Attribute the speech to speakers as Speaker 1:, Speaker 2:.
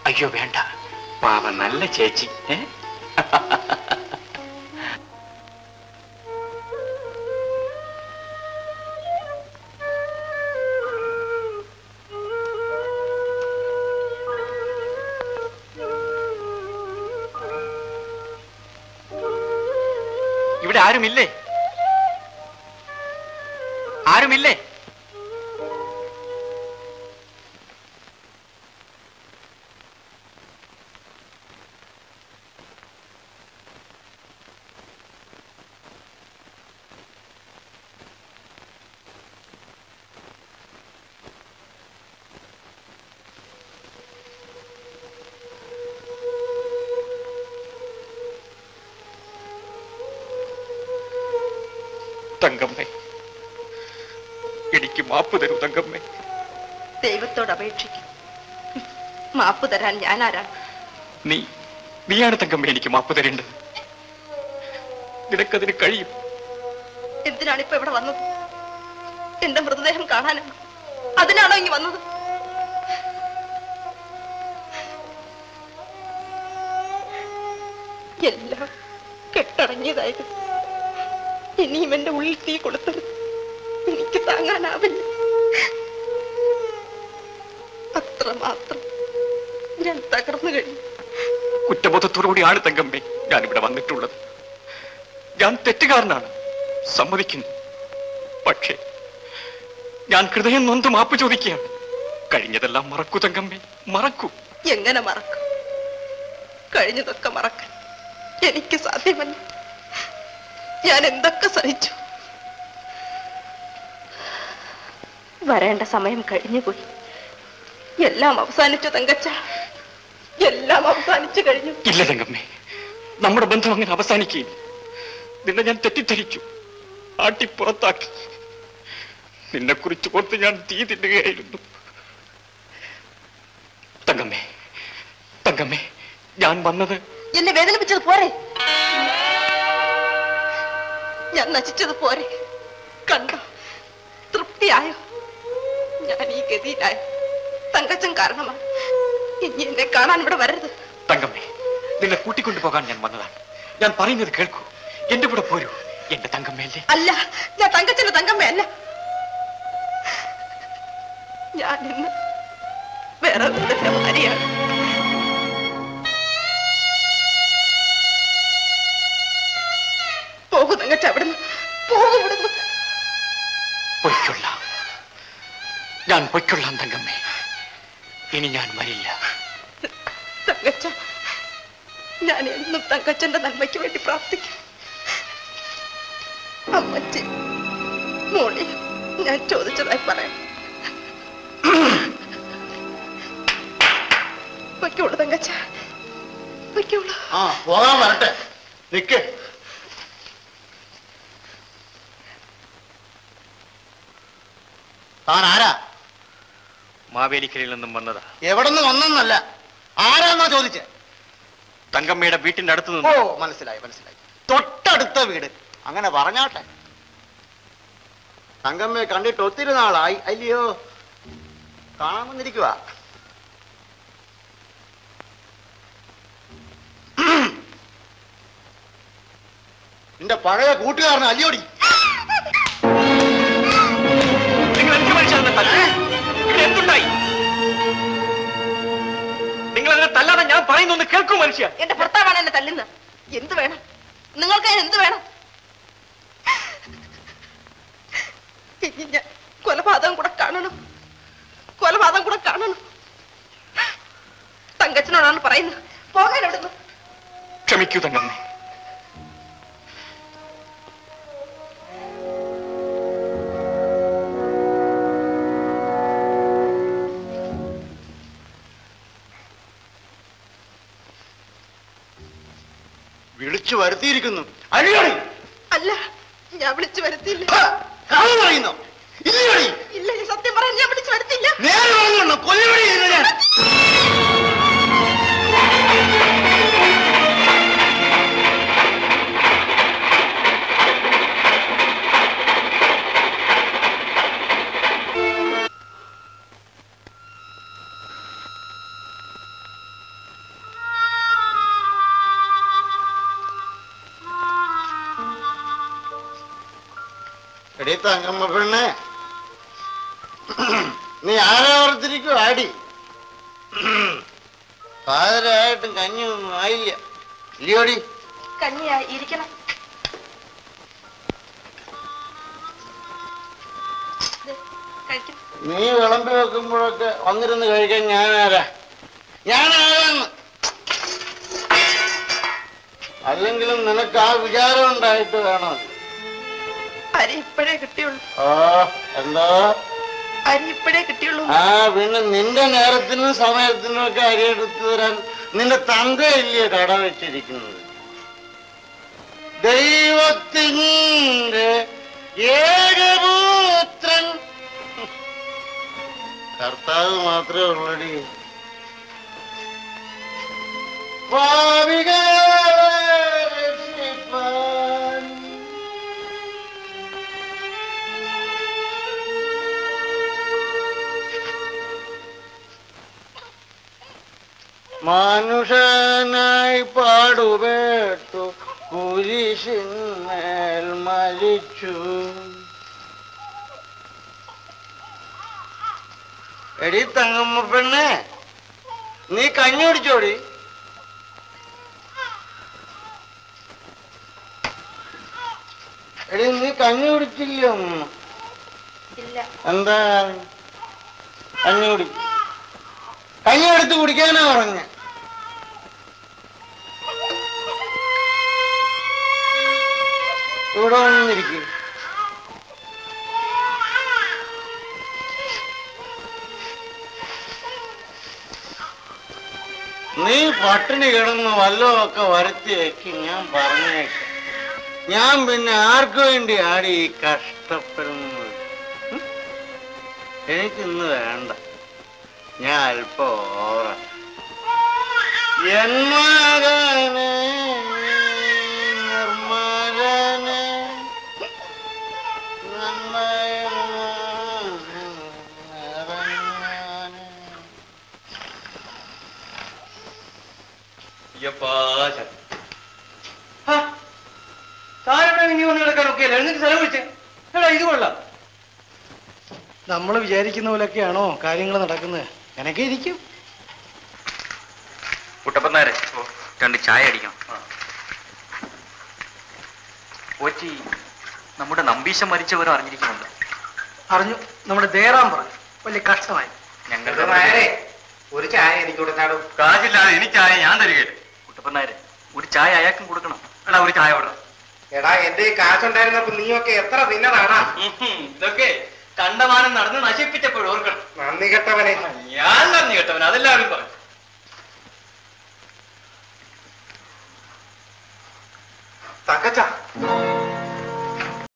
Speaker 1: അയ്യോ വേണ്ട പാവ നല്ല ചേച്ചി ഏ ഇവിടെ ആരുമില്ലേ ആരുമില്ലേ തങ്കമ്മേ എനിക്ക് മാപ്പ് തരൂ തങ്കമ്മേ
Speaker 2: ദൈവത്തോട് അപേക്ഷിക്കും മാപ്പ് തരാൻ ഞാൻ ആരാണ്
Speaker 1: നീ നീയാണ് തങ്കമ്മ എനിക്ക് മാപ്പ് തരേണ്ടത് നിനക്കതിന് കഴിയും
Speaker 2: എന്തിനാണ് ഇപ്പൊ ഇവിടെ വന്നത് എന്റെ മൃതദേഹം കാണാനാണ് അതിനാണോ ഇങ്ങ് വന്നത് എല്ലാം കെട്ടടങ്ങിയതായിരുന്നു ഇനിയും എന്റെ ഉള്ളിൽ തീ കൊടുത്തത് എനിക്ക് താങ്ങാനാവില്ല അത്രമാത്രം ഞാൻ തകർന്നു കഴിഞ്ഞു
Speaker 1: കുറ്റബോധത്തോടുകൂടിയാണ് തങ്കമ്മേ ഞാൻ ഇവിടെ വന്നിട്ടുള്ളത് ഞാൻ തെറ്റുകാരനാണ് സമ്മതിക്കുന്നു പക്ഷേ ഞാൻ ഹൃദയം നൊന്ത് മാപ്പ് ചോദിക്കുകയാണ് കഴിഞ്ഞതെല്ലാം മറക്കൂ തങ്കമ്മേ മറക്കൂ
Speaker 2: എങ്ങനെ മറക്കും കഴിഞ്ഞതൊക്കെ മറക്കാൻ എനിക്ക് സാധ്യമല്ല ഞാൻ എന്തൊക്കെ സഹിച്ചു വരേണ്ട സമയം കഴിഞ്ഞുപോയി എല്ലാം അവസാനിച്ചു തങ്കച്ച എല്ലാം അവസാനിച്ചു കഴിഞ്ഞു
Speaker 1: ഇല്ല തങ്കമ്മേ നമ്മുടെ ബന്ധം അങ്ങനെ അവസാനിക്കുകയില്ല നിന്നെ ഞാൻ തെറ്റിദ്ധരിച്ചു ആട്ടി പുറത്താക്കി നിന്നെ കുറിച്ച് ഓർത്ത് ഞാൻ തീ തിന്നുകയായിരുന്നു തങ്കമ്മേ തങ്കമ്മേ ഞാൻ വന്നത്
Speaker 2: എന്നെ വേദനിപ്പിച്ചത് പോരെ ഞാൻ നശിച്ചത് പോരെ കണ്ടോ തൃപ്തിയായോ ഞാൻ ഈ ഗതിയിലായ തങ്കച്ചൻ കാരണമാണ് ഇനി എന്നെ കാണാൻ ഇവിടെ വരരുത്
Speaker 1: തങ്കമ്മേ നിന്നെ കൂട്ടിക്കൊണ്ടു പോകാൻ ഞാൻ വന്നതാണ് ഞാൻ പറയുന്നത് കേൾക്കൂ എന്റെ കൂടെ പോരൂ എന്റെ തങ്കമ്മയല്ലേ
Speaker 2: അല്ല ഞാൻ തങ്കച്ചന്റെ തങ്കമ്മയല്ല ഞാൻ ഇന്ന് വേറെ ഒരുത്തന്റെ ഭാര്യയാണ് പോകൂ തങ്കച്ച അവിടുന്ന് പോകൂ ഇവിടുന്ന്
Speaker 1: പൊയ്ക്കൊള്ളാം ഞാൻ പൊയ്ക്കൊള്ളാം തങ്കമ്മേ ഇനി ഞാൻ വരില്ല
Speaker 2: തങ്കച്ച ഞാൻ എന്നും തങ്കച്ചന്റെ നന്മയ്ക്ക് വേണ്ടി പ്രാർത്ഥിക്കും അമ്മച്ചി മോളി ഞാൻ ചോദിച്ചതായി പറയാം വയ്ക്കോളൂ തങ്കച്ച വയ്ക്കോളൂ
Speaker 3: ആ പോകാൻ വരട്ടെ നിക്ക് താൻ ആരാ
Speaker 1: മാവേലിക്കരയിൽ നിന്നും വന്നതാ
Speaker 3: എവിടെന്ന് വന്നെന്നല്ല ആരാന്നാ ചോദിച്ചേ
Speaker 1: തങ്കമ്മയുടെ വീട്ടിന്റെ അടുത്ത്
Speaker 3: ഓ
Speaker 1: നിന്ന്
Speaker 3: മനസ്സിലായി മനസ്സിലായി തൊട്ടടുത്ത വീട് അങ്ങനെ പറഞ്ഞാട്ടെ തങ്കമ്മയെ കണ്ടിട്ട് ഒത്തിരി നാളായി അല്ലയോ കാണാൻ വന്നിരിക്കുക നിന്റെ പഴയ കൂട്ടുകാരന് അല്ലയോടി
Speaker 1: നിങ്ങൾ എന്ത് മനുഷ്യനെ തല്ലേ ഇവിടെ എന്തുണ്ടായി നിങ്ങൾ അങ്ങനെ തല്ലാതെ ഞാൻ പറയുന്നൊന്ന് കേൾക്കൂ മനുഷ്യ
Speaker 2: എന്റെ ഭർത്താവാണ് എന്നെ തല്ലുന്നത് എന്ത് വേണം നിങ്ങൾക്ക് അതിന് എന്ത് വേണം ഇനി ഞാൻ കൊലപാതകം കൂടെ കാണണം കൊലപാതകം കൂടെ കാണണം തങ്കച്ചനോടാണ് പറയുന്നത് പോകാൻ അവിടുന്ന്
Speaker 1: ക്ഷമിക്കൂ തങ്കമ്മേ
Speaker 3: വിളിച്ചു വരുത്തിയിരിക്കുന്നു അല്ലയോടി
Speaker 2: അല്ല ഞാൻ വിളിച്ചു വരുത്തിയില്ല
Speaker 3: കഥ പറയുന്നു ഇല്ലയോടി
Speaker 2: ഇല്ല ഈ സത്യം പറയാൻ ഞാൻ വിളിച്ചു വരുത്തില്ല
Speaker 3: നേരെ പറഞ്ഞു കൊല്ലുപടി ഞാൻ എടീ തങ്കമ്മ പെണ്ണെ നീ ആരാവർത്തിരിക്കും ആടി പാതിരായിട്ടും കഞ്ഞൊന്നും ആയില്ല ഇല്ലയോടി
Speaker 2: കഞ്ഞിയാ ഇരിക്കണം ദേ, കഴിക്കും
Speaker 3: നീ വിളമ്പി വെക്കുമ്പോഴൊക്കെ വന്നിരുന്ന് കഴിക്കാൻ ഞാനാരാ ഞാനാരാന്ന് അല്ലെങ്കിലും നിനക്ക് ആ വിചാരം ഉണ്ടായിട്ട് വേണം അത്.
Speaker 2: അരി ഇപ്പോഴേ കിട്ടിയുള്ളൂ
Speaker 3: ഓ എന്തോ
Speaker 2: അരി ഇപ്പോഴേ കിട്ടിയുള്ളൂ
Speaker 3: ആ പിന്നെ നിന്റെ നേരത്തിനും സമയത്തിനും ഒക്കെ അരി എടുത്തു തരാൻ നിന്റെ തന്തയില്ലേ കട വെച്ചിരിക്കുന്നത് ദൈവത്തിൻ്റെ ഏകപുത്രൻ കർത്താവ് മാത്രമേ ഉള്ളടി പാപികളെ രക്ഷിപ്പാൻ മനുഷ്യനായി പാടുപേട്ടു കുരിശിന്മേൽ മരിച്ചു എടി തങ്ങമ്മ പെണ്ണെ നീ കഞ്ഞി കുടിച്ചോടി എടി നീ കഞ്ഞി കുടിച്ചില്ലേ ഒന്നും
Speaker 2: ഇല്ല
Speaker 3: എന്താ കഞ്ഞി കുടി കഞ്ഞി എടുത്ത് കുടിക്കാനാ പറഞ്ഞ ഇവിടെ വന്നിരിക്കും നീ പട്ടിണി കിടന്ന് വല്ലതൊക്കെ വരുത്തി വെക്ക് ഞാൻ പറഞ്ഞേക്കാം ഞാൻ പിന്നെ ആർക്കു വേണ്ടി ആടി ഈ കഷ്ടപ്പെടുന്നത് ഉം? എനിക്കിന്ന് വേണ്ട ഞാൻ അല്പം ഓറ എന്മകനെ നിർമ്മലനെ നന്മയനെ
Speaker 4: ഇത് കൊള്ളാം നമ്മൾ വിചാരിക്കുന്ന പോലൊക്കെയാണോ കാര്യങ്ങൾ നടക്കുന്നത് എനക്ക് ഇരിക്കും
Speaker 1: കുട്ടപ്പന്നാരെ രണ്ട് ചായ അടിക്കണം ഓച്ചി നമ്മുടെ നമ്പീശം മരിച്ചവരും അറിഞ്ഞിരിക്കുന്നുണ്ട്
Speaker 4: അറിഞ്ഞു നമ്മുടെ ദേറാൻ പറഞ്ഞു വലിയ കഷ്ടമായി
Speaker 1: ഞങ്ങളുടെ
Speaker 5: ഒരു ചായ എനിക്ക് കൊടുത്താടോ
Speaker 1: കാശില്ലാതെ എനിക്ക് ചായ ഞാൻ തരികയില്ല കുട്ടപ്പന്നാരെ ഒരു ചായ അയാൾക്കും കൊടുക്കണം എടാ ഒരു ചായ വിടണം
Speaker 5: എടാ എന്റെ കാശുണ്ടായിരുന്നപ്പോ നീയൊക്കെ എത്ര തിന്നതാടാ
Speaker 1: ഇതൊക്കെ കണ്ടമാനം നടന്ന് നശിപ്പിച്ചപ്പോൾ ഓർക്കണം
Speaker 5: നന്ദി കെട്ടവനെ
Speaker 1: ഞാൻ നന്ദി കേട്ടവൻ അതെല്ലാവരും പറഞ്ഞു
Speaker 5: തങ്കച്ച